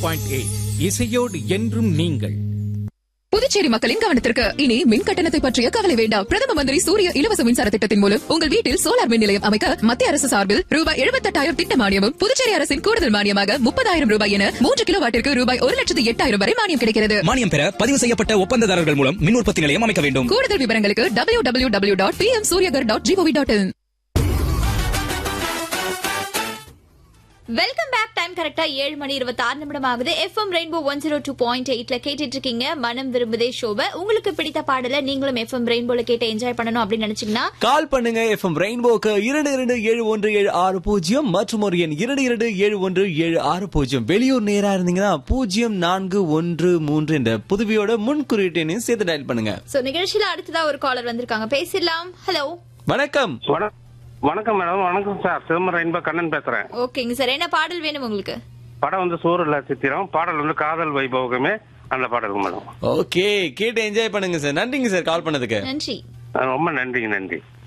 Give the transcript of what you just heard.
point eight இசையோடு என்றும் நீங்கள் புதுச்சேரி மக்களின் கவனத்திற்கு இனி மின் கட்டணத்தை பற்றிய கவலை வேண்டாம் பிரதம மந்திரி சூரிய இலவச மின்சார திட்டத்தின் மூலம் உங்கள் வீட்டில் சோலார் மின் நிலையம் அமைக்க மத்திய அரசு சார்பில் ரூபாய் எழுபத்தெட்டாயிரம் திட்ட மானியமும் புதுச்சேரி அரசின் கூடுதல் மானியமாக முப்பதாயிரம் ரூபாய் என மூன்று கிலோ வாட்டிற்கு ரூபாய் ஒரு லட்சத்து எட்டாயிரம் வரை மானியம் கிடைக்கிறது மானியம் பெற பதிவு செய்யப்பட்ட ஒப்பந்ததாரர்கள் மூலம் மின் உற்பத்தி நிலையம் அமைக்க வேண்டும் கூடுதல் விவரங்களுக்கு W W W dot P M Suryaghar dot G O V dot in welcome back time கரெக்டா ஏழு மணி இருபத்தி ஆறு நிமிடம் ஆகுது FM rainbow one zero two point எயிட்ல கேட்டுட்டு இருக்கீங்க மனம் விரும்புதே ஷோவை உங்களுக்கு பிடித்த பாடல நீங்களும் எஃப்எம் ரெயின்போல கேட்டு என்ஜாய் பண்ணணும் அப்படின்னு நினைச்சீங்கன்னா கால் பண்ணுங்க எஃப்எம் ரெயின்போக்கு இரண்டு இரண்டு ஏழு ஒன்று ஏழு ஆறு பூஜ்ஜியம் மற்றும் ஒரு எண் இரண்டு இரண்டு ஏழு ஒன்று ஏழு ஆறு பூஜ்ஜியம் வெளியூர் நேரா இருந்தீங்கன்னா பூஜ்ஜியம் நான்கு ஒன்று மூன்று என்ற புதுவையோட முன் குறியீட்டையும் சேர்த்து டயல் பண்ணுங்க சோ நிகழ்ச்சியில அடுத்ததா ஒரு காலர் வந்திருக்காங்க பேசிடலாம் ஹலோ வணக்கம் வண- வணக்கம் மேடம் வணக்கம் சார் சிதம்பரம் ரெயின்போ கண்ணன் பேசுறேன் ஓகேங்க சார் என்ன பாடல் வேணும் உங்களுக்கு படம் வந்து சூரல சித்திரம் பாடல் வந்து காதல் வைபோகமே அந்த பாடல் மேடம் ஓகே கேட்டு என்ஜாய் பண்ணுங்க சார் நன்றிங்க சார் கால் பண்ணதுக்கு நன்றி அஹ் ரொம்ப நன்றிங்க நன்றி